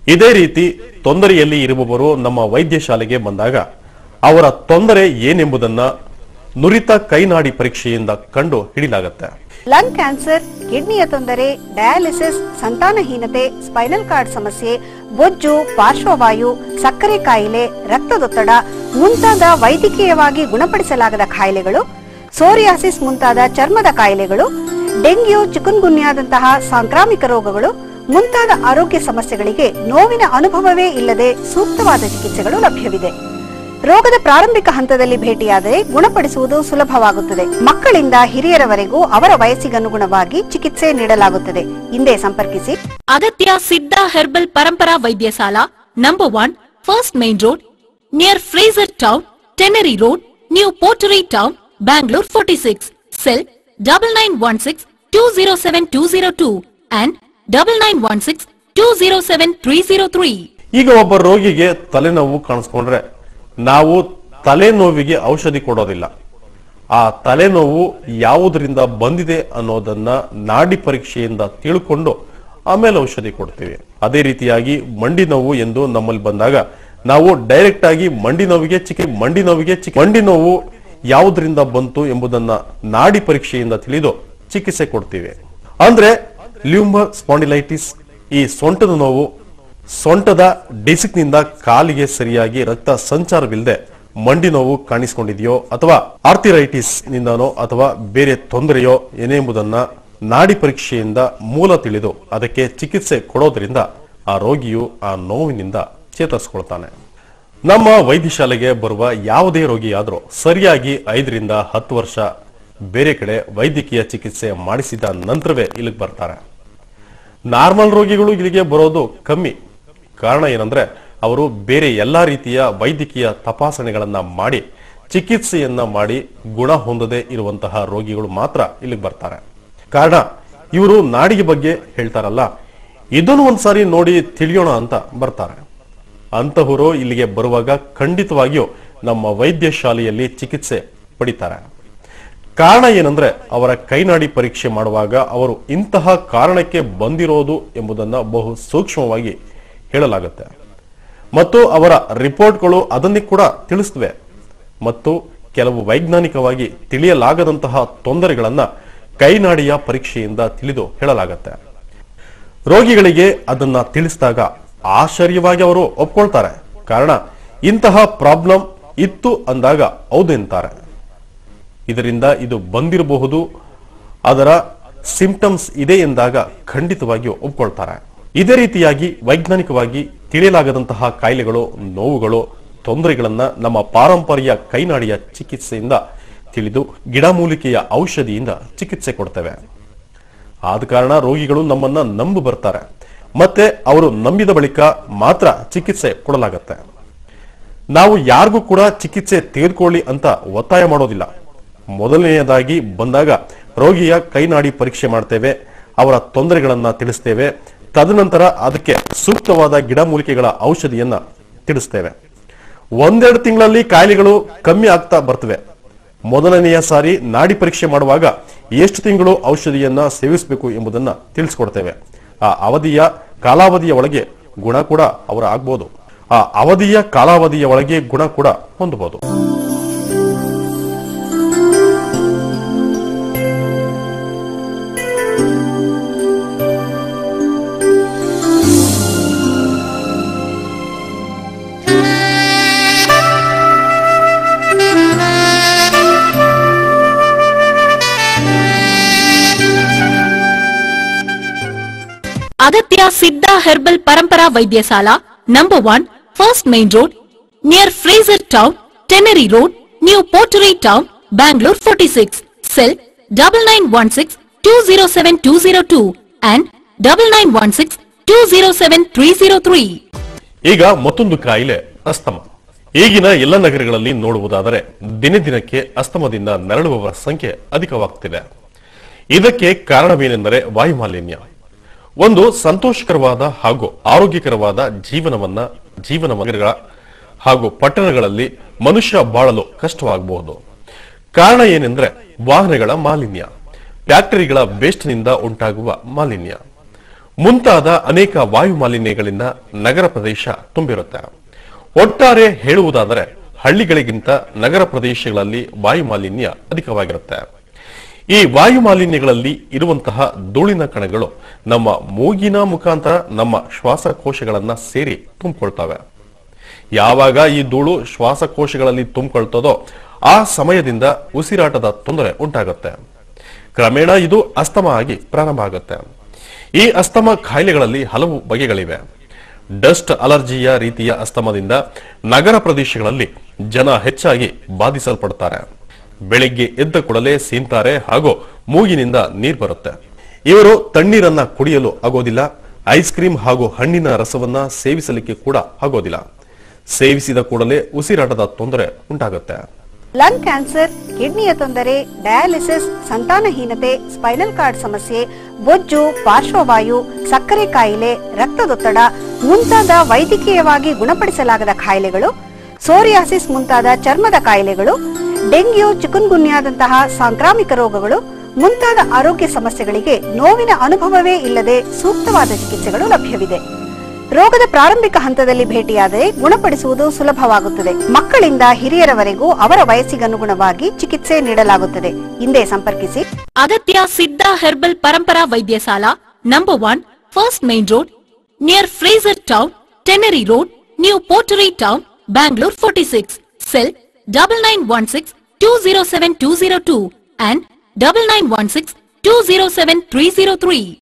ಇದೇ ರೀತಿ ತೊಂದರೆಯಲ್ಲಿ ಇರುವವರು ನಮ್ಮ ವೈದ್ಯ ಶಾಲೆಗೆ ಬಂದಾಗ ಅವರ ತೊಂದರೆ ಏನೆಂಬುದನ್ನ ನುರಿತ ಕೈನಾಡಿ ಪರೀಕ್ಷೆಯಿಂದ ಕಂಡು ಹಿಡಿಲಾಗತ್ತೆ ಲಂಗ್ ಕ್ಯಾನ್ಸರ್ ಕಿಡ್ನಿಯ ತೊಂದರೆ ಡಯಾಲಿಸಿಸ್ ಸಂತಾನಹೀನತೆ ಸ್ಪೈನಲ್ ಕಾರ್ಡ್ ಸಮಸ್ಯೆ ಬೊಜ್ಜು ಪಾರ್ಶ್ವವಾಯು ಸಕ್ಕರೆ ಕಾಯಿಲೆ ರಕ್ತದೊತ್ತಡ ಮುಂತಾದ ವೈದ್ಯಕೀಯವಾಗಿ ಗುಣಪಡಿಸಲಾಗದ ಕಾಯಿಲೆಗಳು ಸೋರಿಯಾಸಿಸ್ ಮುಂತಾದ ಚರ್ಮದ ಕಾಯಿಲೆಗಳು ಡೆಂಗ್ಯೂ ಚಿಕುನ್ಗುನ್ಯಾದಂತಹ ಸಾಂಕ್ರಾಮಿಕ ರೋಗಗಳು ಮುಂತಾದ ಆರೋಗ್ಯ ಸಮಸ್ಯೆಗಳಿಗೆ ನೋವಿನ ಅನುಭವವೇ ಇಲ್ಲದೆ ಸೂಕ್ತವಾದ ಚಿಕಿತ್ಸೆಗಳು ಲಭ್ಯವಿದೆ ರೋಗದ ಪ್ರಾರಂಭಿಕ ಹಂತದಲ್ಲಿ ಭೇಟಿಯಾದರೆ ಗುಣಪಡಿಸುವುದು ಸುಲಭವಾಗುತ್ತದೆ ಮಕ್ಕಳಿಂದ ಹಿರಿಯರವರೆಗೂ ಅವರ ವಯಸ್ಸಿಗನುಗುಣವಾಗಿ ಚಿಕಿತ್ಸೆ ನೀಡಲಾಗುತ್ತದೆ ಹಿಂದೆ ಸಂಪರ್ಕಿಸಿ Agatya Siddha herbal Parampara Vaidyasala number one first main road near Fraser Town Tannery Road New Pottery Town Bangalore forty six cell double nine one six two zero seven two zero two and double nine one six two zero seven three zero three ಈಗ ಒಬ್ಬ ರೋಗಿಗೆ ತಲೆನೋವು ಕಾಣಿಸ್ಕೊಂಡ್ರೆ ನಾವು ತಲೆನೋವಿಗೆ ಔಷಧಿ ಕೊಡೋದಿಲ್ಲ ಆ ತಲೆನೋವು ಯಾವುದರಿಂದ ಬಂದಿದೆ ಅನ್ನೋದನ್ನ ನಾಡಿ ಪರೀಕ್ಷೆಯಿಂದ ತಿಳ್ಕೊಂಡು ಆಮೇಲೆ ಔಷಧಿ ಕೊಡ್ತೀವಿ ಅದೇ ರೀತಿಯಾಗಿ ಮಂಡಿ ನೋವು ಎಂದು ನಮ್ಮಲ್ಲಿ ಬಂದಾಗ ನಾವು ಡೈರೆಕ್ಟ್ ಆಗಿ ಮಂಡಿ ನೋವಿಗೆ ಚಿಕಿ ಮಂಡಿ ನೋವಿಗೆ ಚಿಕಿ ಮಂಡಿ ನೋವು ಯಾವುದರಿಂದ ಬಂತು ಎಂಬುದನ್ನ ನಾಡಿ ಪರೀಕ್ಷೆಯಿಂದ ತಿಳಿದು ಚಿಕಿತ್ಸೆ ಕೊಡ್ತೀವಿ ಅಂದ್ರೆ ಲ್ಯೂಂಬರ್ ಸ್ಪಾಂಡಿಲೈಟಿಸ್ ಈ ಸೊಂಟದ ನೋವು ಸೊಂಟದ ಡಿಸಿಕ್ನಿಂದ ಕಾಲಿಗೆ ಸರಿಯಾಗಿ ರಕ್ತ ಸಂಚಾರವಿಲ್ಲದೆ ಮಂಡಿ ನೋವು ಕಾಣಿಸಿಕೊಂಡಿದೆಯೋ ಅಥವಾ ಆರ್ಥಿರೈಟಿಸ್ ನಿಂದನೋ ಅಥವಾ ಬೇರೆ ತೊಂದರೆಯೋ ಏನೆಂಬುದನ್ನ ನಾಡಿ ಪರೀಕ್ಷೆಯಿಂದ ಮೂಲ ತಿಳಿದು ಅದಕ್ಕೆ ಚಿಕಿತ್ಸೆ ಕೊಡೋದ್ರಿಂದ ಆ ರೋಗಿಯು ಆ ನೋವಿನಿಂದ ಚೇತರಿಸಿಕೊಳ್ತಾನೆ ನಮ್ಮ ವೈದ್ಯಶಾಲೆಗೆ ಬರುವ ಯಾವುದೇ ರೋಗಿಯಾದರೂ ಸರಿಯಾಗಿ ಐದರಿಂದ ಹತ್ತು ವರ್ಷ ಬೇರೆ ಕಡೆ ವೈದ್ಯಕೀಯ ಚಿಕಿತ್ಸೆ ಮಾಡಿಸಿದ ನಂತರವೇ ಇಲ್ಲಿಗೆ ಬರ್ತಾರೆ ನಾರ್ಮಲ್ ರೋಗಿಗಳು ಇಲ್ಲಿಗೆ ಬರೋದು ಕಮ್ಮಿ ಕಾರಣ ಏನಂದ್ರೆ ಅವರು ಬೇರೆ ಎಲ್ಲಾ ರೀತಿಯ ವೈದ್ಯಕೀಯ ತಪಾಸಣೆಗಳನ್ನ ಮಾಡಿ ಚಿಕಿತ್ಸೆಯನ್ನ ಮಾಡಿ ಗುಣ ಹೊಂದದೇ ಇರುವಂತಹ ರೋಗಿಗಳು ಮಾತ್ರ ಇಲ್ಲಿಗೆ ಬರ್ತಾರೆ ಕಾರಣ ಇವರು ನಾಡಿಗೆ ಬಗ್ಗೆ ಹೇಳ್ತಾರಲ್ಲ ಇದನ್ನು ಒಂದ್ಸಾರಿ ನೋಡಿ ತಿಳಿಯೋಣ ಅಂತ ಬರ್ತಾರೆ ಅಂತಹವರು ಇಲ್ಲಿಗೆ ಬರುವಾಗ ಖಂಡಿತವಾಗಿಯೂ ನಮ್ಮ ವೈದ್ಯ ಶಾಲೆಯಲ್ಲಿ ಚಿಕಿತ್ಸೆ ಪಡಿತಾರೆ ಕಾರಣ ಏನಂದ್ರೆ ಅವರ ಕೈನಾಡಿ ಪರೀಕ್ಷೆ ಮಾಡುವಾಗ ಅವರು ಇಂತಹ ಕಾರಣಕ್ಕೆ ಬಂದಿರೋದು ಎಂಬುದನ್ನ ಬಹು ಸೂಕ್ಷ್ಮವಾಗಿ ಹೇಳಲಾಗುತ್ತೆ ಮತ್ತು ಅವರ ರಿಪೋರ್ಟ್ಗಳು ಅದನ್ನೇ ಕೂಡ ತಿಳಿಸ್ತವೆ ಮತ್ತು ಕೆಲವು ವೈಜ್ಞಾನಿಕವಾಗಿ ತಿಳಿಯಲಾಗದಂತಹ ತೊಂದರೆಗಳನ್ನ ಕೈನಾಡಿಯ ಪರೀಕ್ಷೆಯಿಂದ ತಿಳಿದು ಹೇಳಲಾಗುತ್ತೆ ರೋಗಿಗಳಿಗೆ ಅದನ್ನ ತಿಳಿಸಿದಾಗ ಆಶ್ಚರ್ಯವಾಗಿ ಅವರು ಒಪ್ಕೊಳ್ತಾರೆ ಕಾರಣ ಇಂತಹ ಪ್ರಾಬ್ಲಮ್ ಇತ್ತು ಅಂದಾಗ ಹೌದು ಎಂತಾರೆ ಇದರಿಂದ ಇದು ಬಂದಿರಬಹುದು ಅದರ ಸಿಂಪ್ಟಮ್ಸ್ ಇದೆ ಎಂದಾಗ ಖಂಡಿತವಾಗಿಯೂ ಒಪ್ಕೊಳ್ತಾರೆ ಇದೇ ರೀತಿಯಾಗಿ ವೈಜ್ಞಾನಿಕವಾಗಿ ತಿಳಿಯಲಾಗದಂತಹ ಕಾಯಿಲೆಗಳು ನೋವುಗಳು ತೊಂದರೆಗಳನ್ನ ನಮ್ಮ ಪಾರಂಪರ್ಯ ಕೈನಾಡಿಯ ಚಿಕಿತ್ಸೆಯಿಂದ ತಿಳಿದು ಗಿಡಮೂಲಿಕೆಯ ಔಷಧಿಯಿಂದ ಚಿಕಿತ್ಸೆ ಕೊಡ್ತೇವೆ ಆದ ಕಾರಣ ರೋಗಿಗಳು ನಮ್ಮನ್ನ ನಂಬು ಬರ್ತಾರೆ ಮತ್ತೆ ಅವರು ನಂಬಿದ ಬಳಿಕ ಮಾತ್ರ ಚಿಕಿತ್ಸೆ ಕೊಡಲಾಗತ್ತೆ ನಾವು ಯಾರಿಗೂ ಕೂಡ ಚಿಕಿತ್ಸೆ ತೆಗೆದುಕೊಳ್ಳಿ ಅಂತ ಒತ್ತಾಯ ಮಾಡೋದಿಲ್ಲ ಮೊದಲನೆಯದಾಗಿ ಬಂದಾಗ ರೋಗಿಯ ಕೈನಾಡಿ ಪರೀಕ್ಷೆ ಮಾಡ್ತೇವೆ ಅವರ ತೊಂದರೆಗಳನ್ನ ತಿಳಿಸ್ತೇವೆ ತದನಂತರ ಅದಕ್ಕೆ ಸೂಕ್ತವಾದ ಗಿಡಮೂಲಿಕೆಗಳ ಔಷಧಿಯನ್ನ ತಿಳಿಸ್ತೇವೆ ಒಂದೆರಡು ತಿಂಗಳಲ್ಲಿ ಕಾಯಿಲೆಗಳು ಕಮ್ಮಿ ಆಗ್ತಾ ಬರ್ತವೆ ಮೊದಲನೆಯ ಸಾರಿ ನಾಡಿ ಪರೀಕ್ಷೆ ಮಾಡುವಾಗ ಎಷ್ಟು ತಿಂಗಳು ಔಷಧಿಯನ್ನ ಸೇವಿಸಬೇಕು ಎಂಬುದನ್ನ ತಿಳಿಸ್ಕೊಡ್ತೇವೆ ಆ ಅವಧಿಯ ಕಾಲಾವಧಿಯ ಒಳಗೆ ಗುಣ ಕೂಡ ಅವರ ಆಗ್ಬೋದು ಆ ಅವಧಿಯ ಕಾಲಾವಧಿಯ ಒಳಗೆ ಗುಣ ಕೂಡ ಹೊಂದಬಹುದು Agatya Siddha herbal Parampara Vaidyasala number one first main road near Fraser Town Tannery Road New Pottery Town Bangalore forty six cell double nine one six two zero seven two zero two and double nine one six two zero seven three zero three ಈಗ ಮತ್ತೊಂದು ಕಾಯಿಲೆ asthma ಈಗಿನ ಎಲ್ಲ ನಗರಗಳಲ್ಲಿ ನೋಡುವುದಾದರೆ ದಿನೇ ದಿನಕ್ಕೆ ಅಸ್ತಮದಿಂದ ನರಳುವವರ ಸಂಖ್ಯೆ ಅಧಿಕವಾಗ್ತಿದೆ ಇದಕ್ಕೆ ಕಾರಣವೇನೆಂದರೆ ವಾಯುಮಾಲಿನ್ಯ ಒಂದು ಸಂತೋಷಕರವಾದ ಹಾಗೂ ಆರೋಗ್ಯಕರವಾದ ಜೀವನವನ್ನ ಜೀವನ ನಗರಗಳ ಹಾಗೂ ಪಟ್ಟಣಗಳಲ್ಲಿ ಮನುಷ್ಯ ಬಾಳಲು ಕಷ್ಟವಾಗಬಹುದು ಕಾರಣ ಏನೆಂದ್ರೆ ವಾಹನಗಳ ಮಾಲಿನ್ಯ ಫ್ಯಾಕ್ಟರಿಗಳ ವೇಸ್ಟ್ನಿಂದ ಉಂಟಾಗುವ ಮಾಲಿನ್ಯ ಮುಂತಾದ ಅನೇಕ ವಾಯು ಮಾಲಿನ್ಯಗಳಿಂದ ನಗರ ಪ್ರದೇಶ ತುಂಬಿರುತ್ತೆ ಒಟ್ಟಾರೆ ಹೇಳುವುದಾದರೆ ಹಳ್ಳಿಗಳಿಗಿಂತ ನಗರ ಪ್ರದೇಶಗಳಲ್ಲಿ ವಾಯು ಮಾಲಿನ್ಯ ಅಧಿಕವಾಗಿರುತ್ತೆ ಈ ವಾಯು ಮಾಲಿನ್ಯಗಳಲ್ಲಿ ಇರುವಂತಹ ಧೂಳಿನ ಕಣಗಳು ನಮ್ಮ ಮೂಗಿನ ಮುಖಾಂತರ ನಮ್ಮ ಶ್ವಾಸಕೋಶಗಳನ್ನ ಸೇರಿ ತುಂಬಿಕೊಳ್ತವೆ ಯಾವಾಗ ಈ ಧೂಳು ಶ್ವಾಸಕೋಶಗಳಲ್ಲಿ ತುಂಬಿಕೊಳ್ತದೋ ಆ ಸಮಯದಿಂದ ಉಸಿರಾಟದ ತೊಂದರೆ ಉಂಟಾಗುತ್ತೆ ಕ್ರಮೇಣ ಇದು ಅಸ್ತಮ ಆಗಿ ಪ್ರಾರಂಭ ಆಗುತ್ತೆ ಈ ಅಸ್ತಮ ಕಾಯಿಲೆಗಳಲ್ಲಿ ಹಲವು ಬಗೆಗಳಿವೆ ಡಸ್ಟ್ ಅಲರ್ಜಿಯ ರೀತಿಯ ಅಸ್ತಮದಿಂದ ನಗರ ಪ್ರದೇಶಗಳಲ್ಲಿ ಜನ ಹೆಚ್ಚಾಗಿ ಬಾಧಿಸಲ್ಪಡ್ತಾರೆ ಬೆಳಿಗ್ಗೆ ಎದ್ದ ಕೂಡಲೇ ಸೀನ್ತಾರೆ ಹಾಗೂ ಮೂಗಿನಿಂದ ನೀರ್ ಬರುತ್ತೆ ಇವರು ತಣ್ಣೀರನ್ನ ಕುಡಿಯಲು ಆಗೋದಿಲ್ಲ ಐಸ್ ಕ್ರೀಮ್ ಹಾಗೂ ಹಣ್ಣಿನ ರಸವನ್ನ ಸೇವಿಸಲಿಕ್ಕೆ ಕೂಡ ಆಗೋದಿಲ್ಲ ಸೇವಿಸಿದ ಕೂಡಲೇ ಉಸಿರಾಟದ ತೊಂದರೆ ಉಂಟಾಗುತ್ತೆ ಲಂಗ್ ಕ್ಯಾನ್ಸರ್ ಕಿಡ್ನಿಯ ತೊಂದರೆ ಡಯಾಲಿಸಿಸ್ ಸಂತಾನಹೀನತೆ ಸ್ಪೈನಲ್ ಕಾರ್ಡ್ ಸಮಸ್ಯೆ ಬೊಜ್ಜು ಪಾರ್ಶ್ವವಾಯು ಸಕ್ಕರೆ ಕಾಯಿಲೆ ರಕ್ತದೊತ್ತಡ ಮುಂತಾದ ವೈದ್ಯಕೀಯವಾಗಿ ಗುಣಪಡಿಸಲಾಗದ ಕಾಯಿಲೆಗಳು ಸೋರಿಯಾಸಿಸ್ ಮುಂತಾದ ಚರ್ಮದ ಕಾಯಿಲೆಗಳು ಡೆಂಗ್ಯೂ ಚಿಕುನ್ಗುನ್ಯಾದಂತಹ ಸಾಂಕ್ರಾಮಿಕ ರೋಗಗಳು ಮುಂತಾದ ಆರೋಗ್ಯ ಸಮಸ್ಯೆಗಳಿಗೆ ನೋವಿನ ಅನುಭವವೇ ಇಲ್ಲದೆ ಸೂಕ್ತವಾದ ಚಿಕಿತ್ಸೆಗಳು ಲಭ್ಯವಿದೆ ರೋಗದ ಪ್ರಾರಂಭಿಕ ಹಂತದಲ್ಲಿ ಭೇಟಿಯಾದರೆ ಗುಣಪಡಿಸುವುದು ಸುಲಭವಾಗುತ್ತದೆ ಮಕ್ಕಳಿಂದ ಹಿರಿಯರವರೆಗೂ ಅವರ ವಯಸ್ಸಿಗನುಗುಣವಾಗಿ ಚಿಕಿತ್ಸೆ ನೀಡಲಾಗುತ್ತದೆ ಹಿಂದೆ ಸಂಪರ್ಕಿಸಿ Agatya Siddha herbal Parampara Vaidyasala number one first main road near Fraser Town Tannery Road New Pottery Town Bangalore forty six cell double nine one six two zero seven two zero two and double nine one six two zero seven three zero three